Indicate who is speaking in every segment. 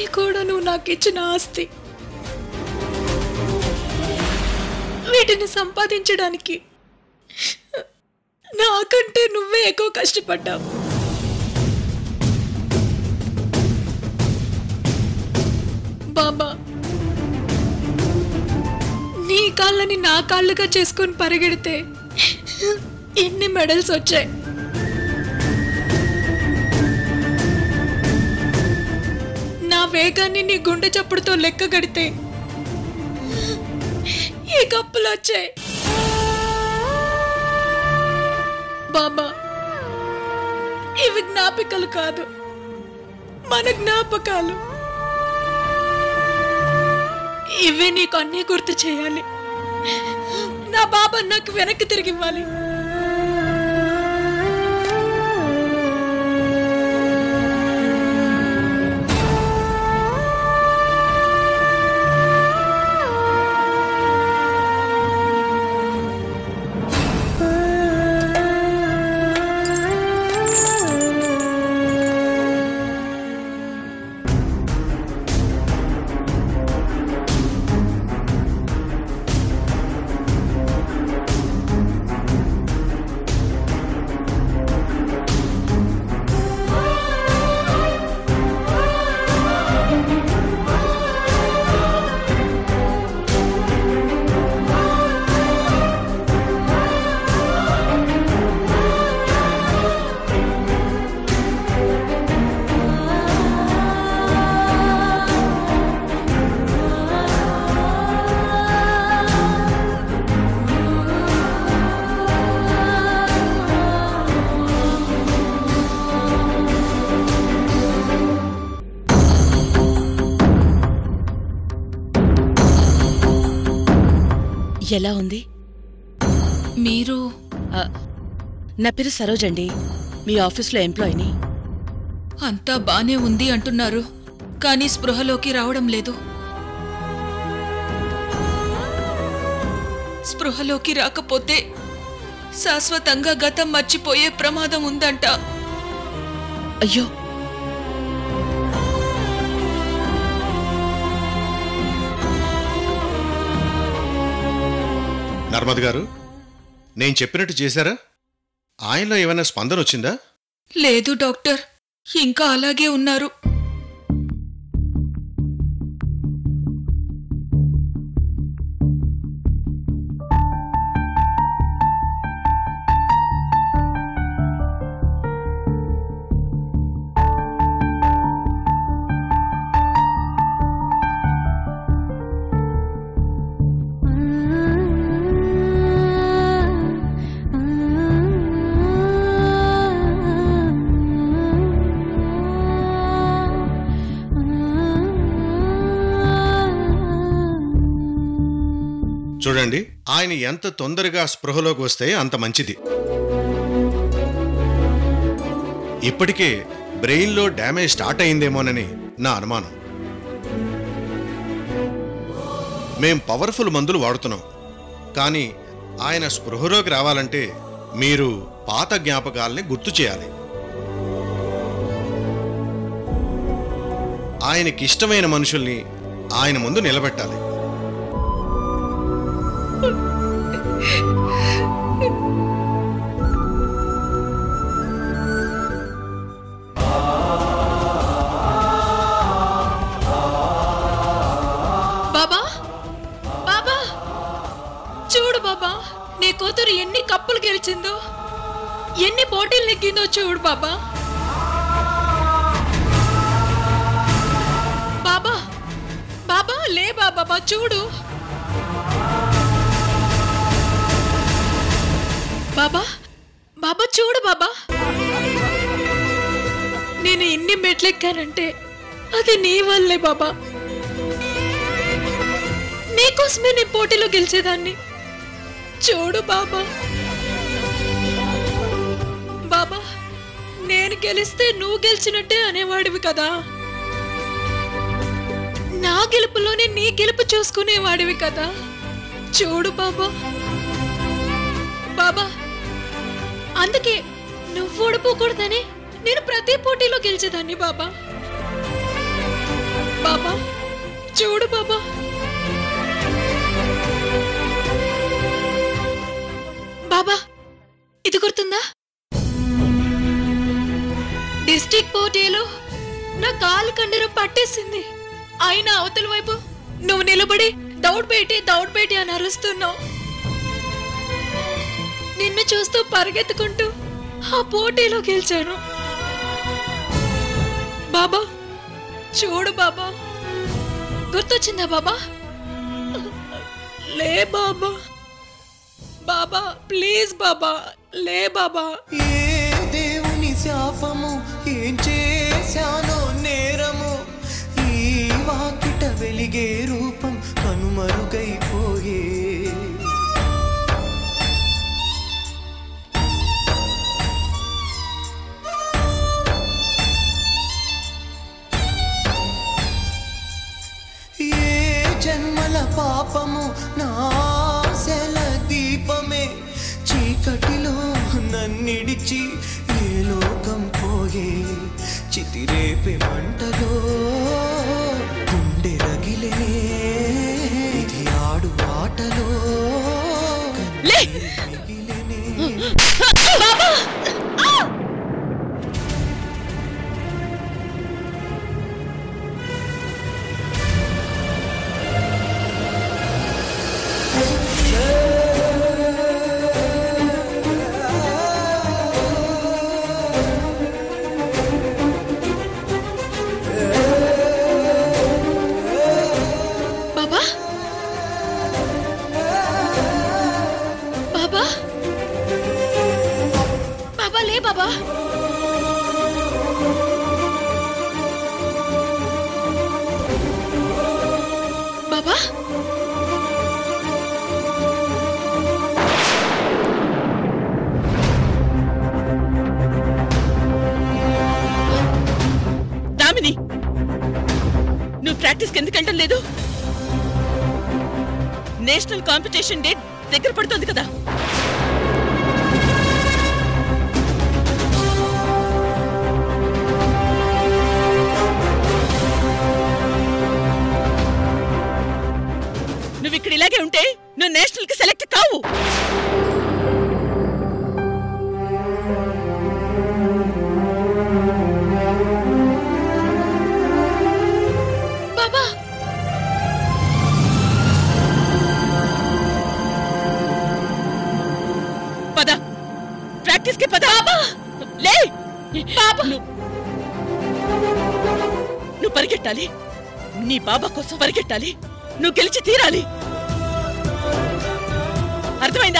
Speaker 1: కూడా నువ్వు నాకు ఇచ్చిన ఆస్తి వీటిని సంపాదించడానికి నాకంటే నువ్వే ఎక్కువ కష్టపడ్డావు బాబా నీ కాళ్ళని నా కాళ్ళుగా చేసుకొని పరిగెడితే ఎన్ని మెడల్స్ వచ్చాయి నా వేగాన్ని నీ గుండె చప్పుడుతో లెక్క గడితే ఏ కప్పులు వచ్చాయి బాబా ఇవి జ్ఞాపికలు కాదు మన జ్ఞాపకాలు ఇవే నీకు అన్నీ గుర్తు చేయాలి నా బాబా నాకు వెనక్కి తిరిగి ఇవ్వాలి
Speaker 2: ఎలా ఉంది
Speaker 1: మీరు
Speaker 2: ఆ, నా పేరు సరోజ్ అండి మీ ఆఫీస్లో ఎంప్లాయీని
Speaker 1: అంతా బానే ఉంది అంటున్నారు కానీ స్పృహలోకి రావడం లేదు స్పృహలోకి రాకపోతే శాశ్వతంగా గతం మర్చిపోయే ప్రమాదం ఉందంట
Speaker 2: అయ్యో
Speaker 3: నర్మద్ గారు నేను చెప్పినట్టు చేశారా ఆయనలో ఏమైనా స్పందన వచ్చిందా
Speaker 1: లేదు డాక్టర్ ఇంకా అలాగే ఉన్నారు
Speaker 3: చూడండి ఆయన ఎంత తొందరగా స్పృహలోకి వస్తే అంత మంచిది ఇప్పటికే బ్రెయిన్లో డ్యామేజ్ స్టార్ట్ అయిందేమోనని నా అనుమానం మేం పవర్ఫుల్ మందులు వాడుతున్నాం కానీ ఆయన స్పృహలోకి రావాలంటే మీరు పాత జ్ఞాపకాల్ని గుర్తు చేయాలి ఆయనకిష్టమైన మనుషుల్ని ఆయన ముందు నిలబెట్టాలి
Speaker 1: బాబా బాబా చూడు బాబా నీ కూతురు ఎన్ని కప్పులు గెలిచిందో ఎన్ని పోటీలు నెగ్గిందో చూడు బాబా బాబా బాబా లే బాబా చూడు బాబా బాబా చూడు బాబా నేను ఇన్ని మెట్లెక్కానంటే అది నీ వల్లే బాబా నీకోసమే నేను పోటీలో గెలిచేదాన్ని చూడు బాబా బాబా నేను గెలిస్తే నువ్వు గెలిచినట్టే అనేవాడివి కదా నా గెలుపులోనే నీ గెలుపు చూసుకునేవాడివి కదా చూడు బాబా బాబా అందుకే నువ్వు ఓడిపోకూడదని నేను ప్రతి పోటీలో గెలిచేదాన్ని బాబా బాబా చూడు బాబా బాబా ఇది గుర్తుందా డిస్టిక్ పోటీలో నా కాలు కండరం పట్టేసింది అయినా అవతల వైపు నువ్వు నిలబడి దౌడ్ బేటి దౌడ్ బేటి అని అరుస్తున్నావు నిన్ను చూస్తూ పరిగెత్తుకుంటూ ఆ పోటీలో గెలిచాను బాబా చూడు బాబా గుర్తొచ్చిందా బాబా లే బాబా బాబా ప్లీజ్ బాబా లే బాబా
Speaker 4: ఏ దేవుని శాపము ఏం చేశానో నేరము ఈ వాకిట వెలిగే రూపం కనుమరుగైపోయే ఏ జన్మల పాపము నాశల దీపమే చీకటిలో నన్నిడిచి ఏ లోకం పోయే చితిరేపే మంటలో గుండె రగిలే ఇది ఆడు ఆటలో
Speaker 2: లే
Speaker 4: మిగిలినే
Speaker 1: బాబా బాబా బాబా లే బాబా బాబా
Speaker 2: దామిని నువ్వు ప్రాక్టీస్కి ఎందుకు వెళ్ళడం లేదు నేషనల్ కాంపిటీషన్ డేట్ దగ్గర పడుతుంది కదా నువ్వు ఇక్కడ ఇలాగే ఉంటే నువ్వు నేషనల్ కి సెలెక్ట్ కావు
Speaker 1: బాబా
Speaker 2: పద ప్రాక్టీస్ కి పద లే
Speaker 1: బాబా
Speaker 2: నువ్వు నువ్వు పరిగెట్టాలి నీ బాబా కోసం పరిగెట్టాలి నువ్వు గెలిచి తీరాలి అర్థమైందా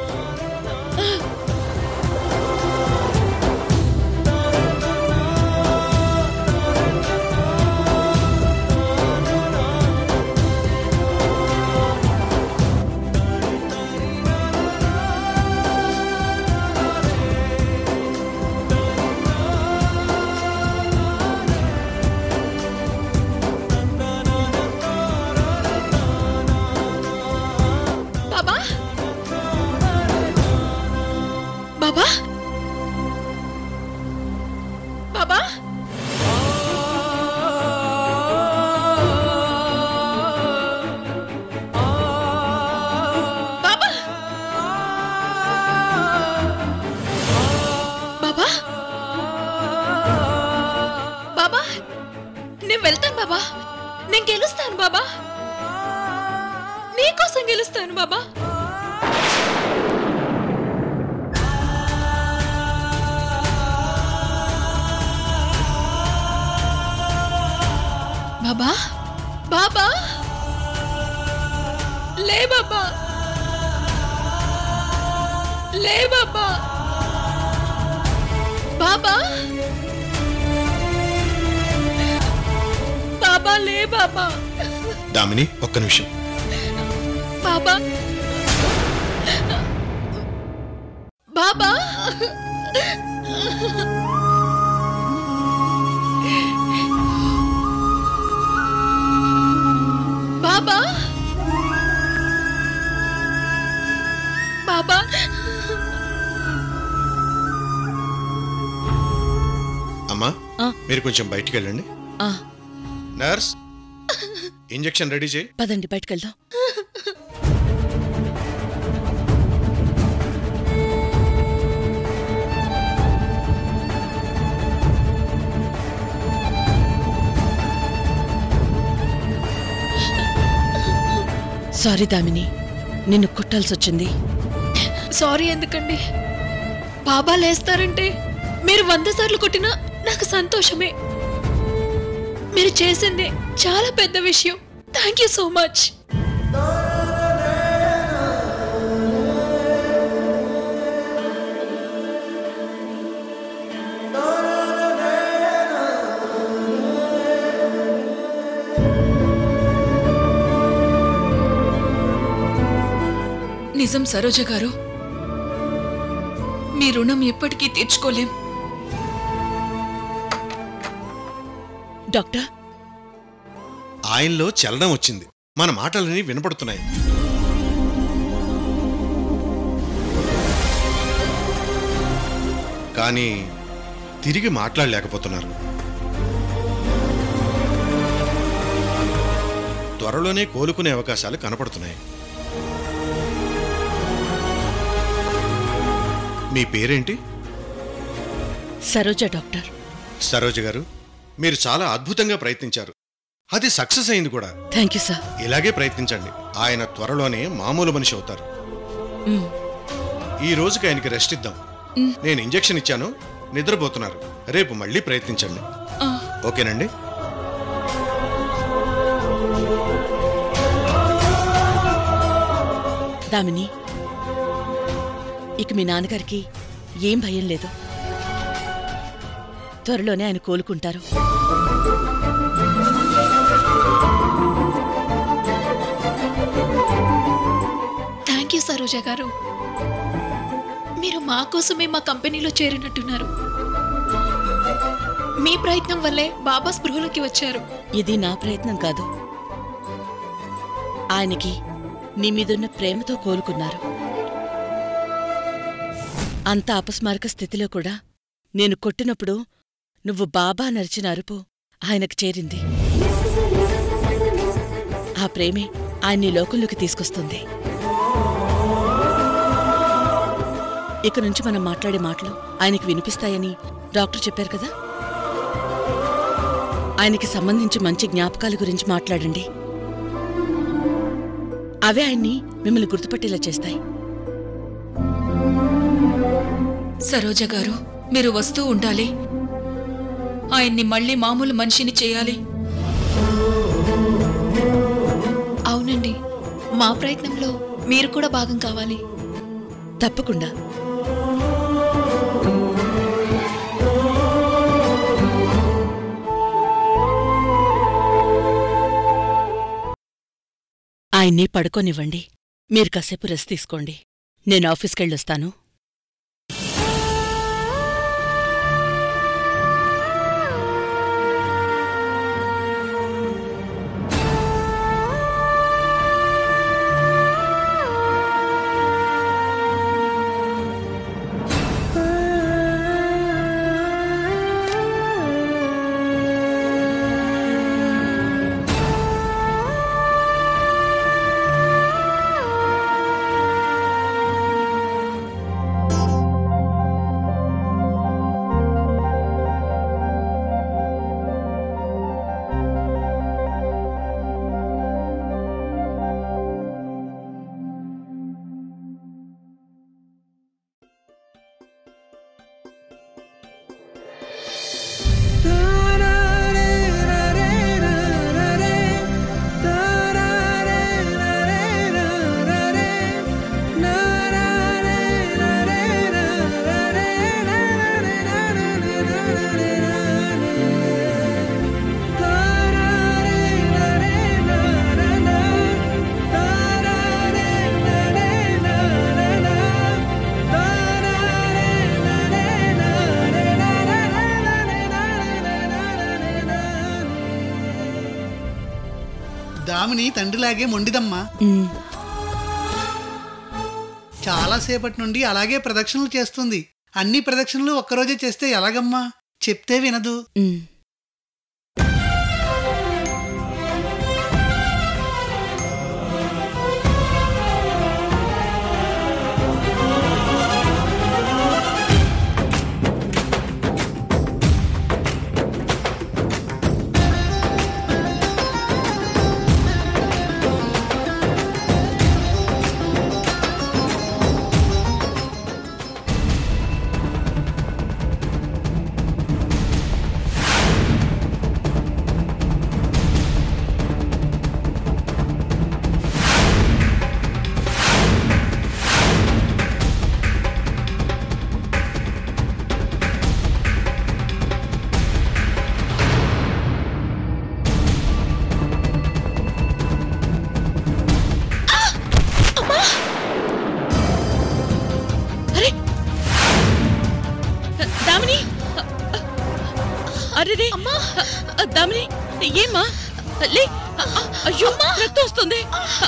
Speaker 1: బాబా బాబా బాబా బాబా బాబా బాబా నేను వెళ్తాను బాబా నేను గెలుస్తాను బాబా నీకోసం గెలుస్తాను బాబా బాబా బాబా లే బాబా లే బాబా బాబా బాబా లే బాబా
Speaker 3: దామిని ఒక్క నిమిషం
Speaker 1: బాబా బాబా బాబా బాబా
Speaker 3: అమ్మా
Speaker 2: ఆ.
Speaker 3: మీరు కొంచెం బయటికి వెళ్ళండి
Speaker 2: ఆ,
Speaker 3: నర్స్ ఇంజెక్షన్ రెడీ చేయి
Speaker 2: పదండి బయటకెళ్దాం సారీ దామిని నిన్ను కొట్టాల్సి వచ్చింది
Speaker 1: సారీ ఎందుకండి బాబా లేస్తారంటే మీరు వంద సార్లు కొట్టినా నాకు సంతోషమే మీరు చేసింది చాలా పెద్ద విషయం థ్యాంక్ యూ సో మచ్ నిజం సరోజ గారు మీ రుణం ఎప్పటికీ తీర్చుకోలేం
Speaker 2: డాక్టర్
Speaker 3: ఆయనలో చలనం వచ్చింది మన మాటలని వినపడుతున్నాయి కానీ తిరిగి మాట్లాడలేకపోతున్నారు త్వరలోనే కోలుకునే అవకాశాలు కనపడుతున్నాయి మీ పేరేంటి
Speaker 2: సరోజ డాక్టర్
Speaker 3: సరోజ గారు మీరు చాలా అద్భుతంగా ప్రయత్నించారు అది సక్సెస్ అయింది కూడా
Speaker 2: థ్యాంక్ యూ సార్
Speaker 3: ఇలాగే ప్రయత్నించండి ఆయన త్వరలోనే మామూలు మనిషి అవుతారు
Speaker 2: మ్.
Speaker 3: ఈ రోజుకి ఆయనకి రెస్ట్ ఇద్దాం నేను ఇంజెక్షన్ ఇచ్చాను నిద్రపోతున్నారు రేపు మళ్ళీ ప్రయత్నించండి ఓకేనండి
Speaker 2: దామిని ఇక మీ నాన్నగారికి ఏం భయం లేదు త్వరలోనే ఆయన కోలుకుంటారు
Speaker 1: థ్యాంక్ యూ సరోజ గారు మీరు మా కోసమే మా కంపెనీలో చేరినట్టున్నారు మీ ప్రయత్నం వల్లే బాబా స్పృహలోకి వచ్చారు
Speaker 2: ఇది నా ప్రయత్నం కాదు ఆయనకి నీ మీదున్న ప్రేమతో కోలుకున్నారు అంత అపస్మారక స్థితిలో కూడా నేను కొట్టినప్పుడు నువ్వు బాబా నరిచిన అరుపు ఆయనకు చేరింది ఆ ప్రేమే ఆయన్ని లోకంలోకి తీసుకొస్తుంది ఇక నుంచి మనం మాట్లాడే మాటలు ఆయనకి వినిపిస్తాయని డాక్టర్ చెప్పారు కదా ఆయనకి సంబంధించి మంచి జ్ఞాపకాల గురించి మాట్లాడండి అవే ఆయన్ని మిమ్మల్ని గుర్తుపట్టేలా చేస్తాయి
Speaker 1: సరోజ గారు మీరు వస్తూ ఉండాలి ఆయన్ని మళ్ళీ మామూలు మనిషిని చేయాలి అవునండి మా ప్రయత్నంలో మీరు కూడా భాగం కావాలి
Speaker 2: తప్పకుండా ఆయన్ని పడుకోనివ్వండి మీరు కాసేపు రెస్ట్ తీసుకోండి నేను ఆఫీస్కెళ్ళొస్తాను
Speaker 5: దామిని తండ్రిలాగే మొండిదమ్మా
Speaker 2: ఉమ్,
Speaker 5: చాలాసేపటి నుండి అలాగే ప్రదక్షిణలు చేస్తుంది అన్ని ప్రదక్షిణలు ఒక్కరోజే చేస్తే ఎలాగమ్మా చెప్తే వినదు
Speaker 2: ఉమ్. అరే దామిని ఏమ్మా లే అయ్యో రక్తం వస్తుంది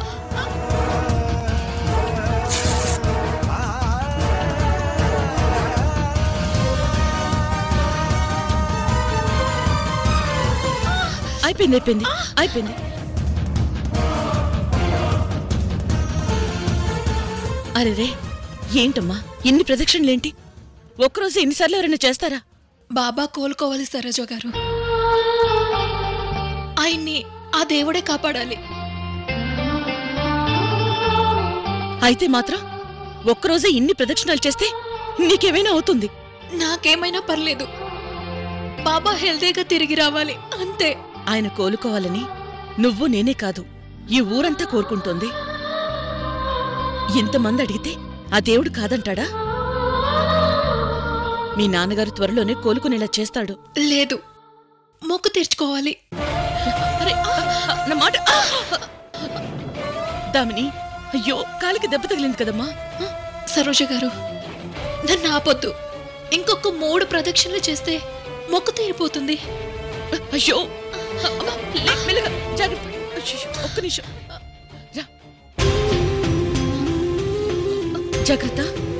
Speaker 2: అయిపోయింది అయిపోయింది అయిపోయింది అరే రే ఏంటమ్మా ఎన్ని ప్రదక్షిణలేంటి ఒక్కరోజు ఎన్నిసార్లు ఎవరైనా చేస్తారా
Speaker 1: బాబా కోలుకోవాలి సరోజ గారు ఆయన్ని ఆ దేవుడే కాపాడాలి
Speaker 2: అయితే మాత్రం ఒక్కరోజే ఇన్ని ప్రదక్షిణాలు చేస్తే నీకేమైనా అవుతుంది
Speaker 1: నాకేమైనా పర్లేదు బాబా హెల్దీగా తిరిగి రావాలి అంతే
Speaker 2: ఆయన కోలుకోవాలని నువ్వు నేనే కాదు ఈ ఊరంతా కోరుకుంటోంది ఇంతమంది అడిగితే ఆ దేవుడు కాదంటాడా మీ నాన్నగారు త్వరలోనే కోలుకునేలా చేస్తాడు
Speaker 1: లేదు మొక్కు తీర్చుకోవాలి
Speaker 2: అరే, ఆ, ఆ, నా మాట ఆ! దామిని అయ్యో కాలికి దెబ్బ తగిలింది కదమ్మా
Speaker 1: సరోజ గారు నన్ను ఆపొద్దు ఇంకొక మూడు ప్రదక్షిణలు చేస్తే మొక్కు తీరిపోతుంది
Speaker 2: అయ్యో అమ్మా, లే, మెల్లగా, జాగ్రత్త అయ్యయ్యో, ఒక్క నిమిషం రా. జాగ్రత్త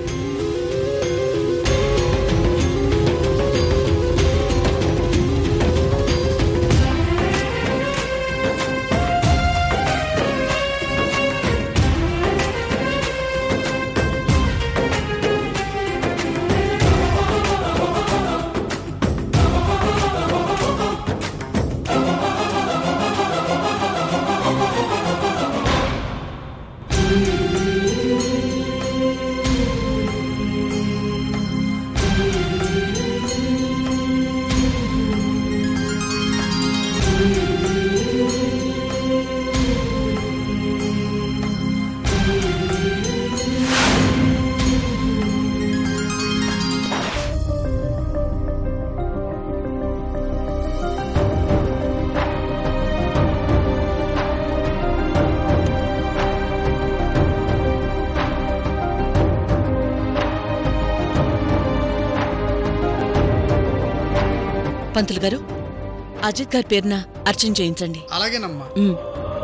Speaker 2: పంతులు గారు అజిత్ గారి పేరున అర్చన చేయించండి
Speaker 5: అలాగేనమ్మా
Speaker 2: ఉమ్.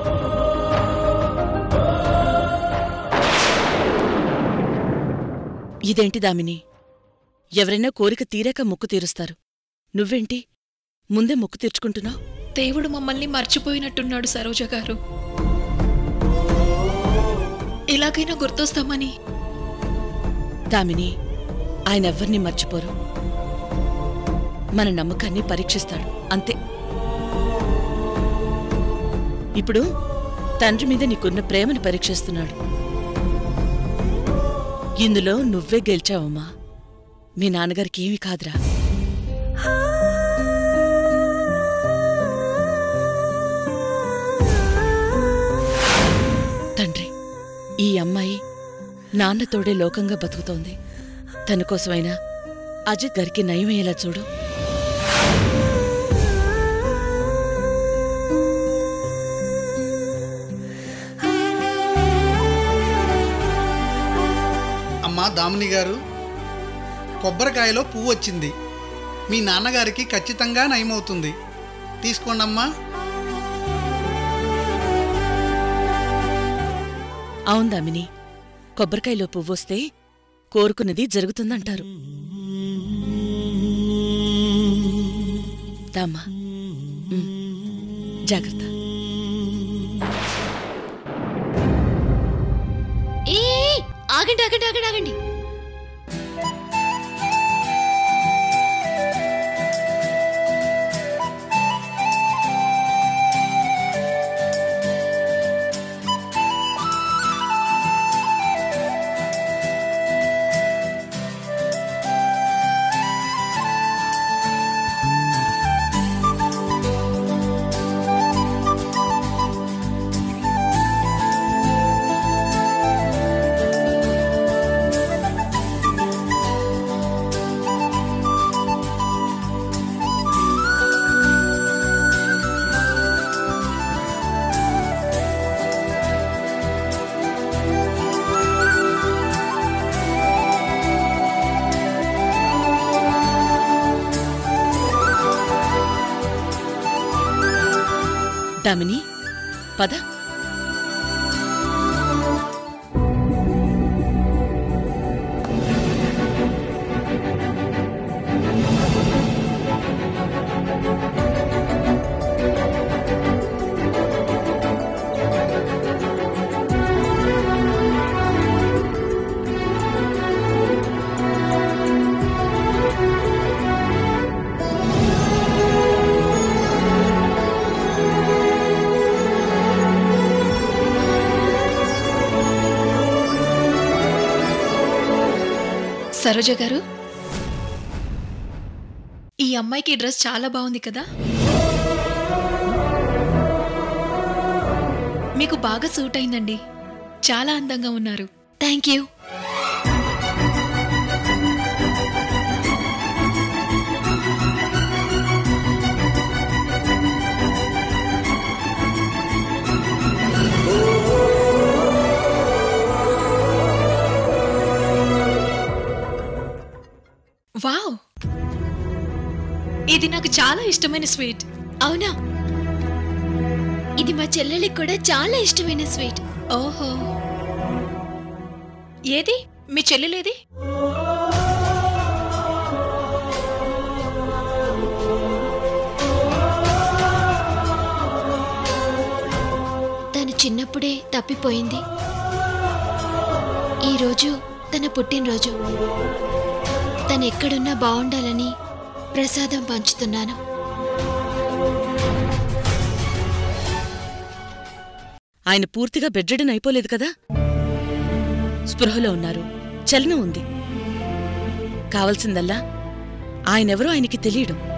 Speaker 2: ఇదేంటి దామిని ఎవరైనా కోరిక తీరాక మొక్కు తీరుస్తారు నువ్వేంటి ముందే మొక్కు తీర్చుకుంటున్నావు
Speaker 1: దేవుడు మమ్మల్ని మర్చిపోయినట్టున్నాడు సరోజ గారు ఎలాగైనా గుర్తొస్తామని
Speaker 2: దామిని ఆయన ఎవ్వరినీ మర్చిపోరు మన నమ్మకాన్ని పరీక్షిస్తాడు అంతే ఇప్పుడు తండ్రి మీద నీకున్న ప్రేమను పరీక్షిస్తున్నాడు ఇందులో నువ్వే గెలిచావమ్మా మీ నాన్నగారికి ఏమీ కాదురా తండ్రి ఈ అమ్మాయి నాన్నతోడే లోకంగా బతుకుతోంది తన కోసమైనా అజిత్ గారికి నయమయ్యేలా చూడు
Speaker 5: అమ్మా దామిని గారు కొబ్బరికాయలో పువ్వు వచ్చింది మీ నాన్నగారికి ఖచ్చితంగా నయమవుతుంది తీసుకోండమ్మా
Speaker 2: అవును దామిని కొబ్బరికాయలో పువ్వొస్తే కోరుకున్నది జరుగుతుందంటారు దామ్మా ఉమ్, జాగ్రత్త
Speaker 1: ఏ ఆగండి ఆగండి ఆగండి ఆగండి
Speaker 2: దామిని పద
Speaker 1: సరోజ గారు ఈ అమ్మాయికి ఈ డ్రెస్ చాలా బాగుంది కదా మీకు బాగా సూట్ అయిందండి చాలా అందంగా ఉన్నారు థ్యాంక్ యూ వావ్ ఇది నాకు చాలా ఇష్టమైన స్వీట్ అవునా ఇది మా చెల్లెలికి కూడా చాలా ఇష్టమైన స్వీట్ ఓహో ఏది మీ చెల్లెలేది
Speaker 6: తను చిన్నప్పుడే తప్పిపోయింది ఈరోజు తన పుట్టినరోజు తను ఎక్కడున్నా బాగుండాలని ప్రసాదం పంచుతున్నాను
Speaker 2: ఆయన పూర్తిగా బెడ్రెడన్ అయిపోలేదు కదా స్పృహలో ఉన్నారు చలనం ఉంది కావలసిందల్లా ఆయనెవరో ఆయనకి తెలియడం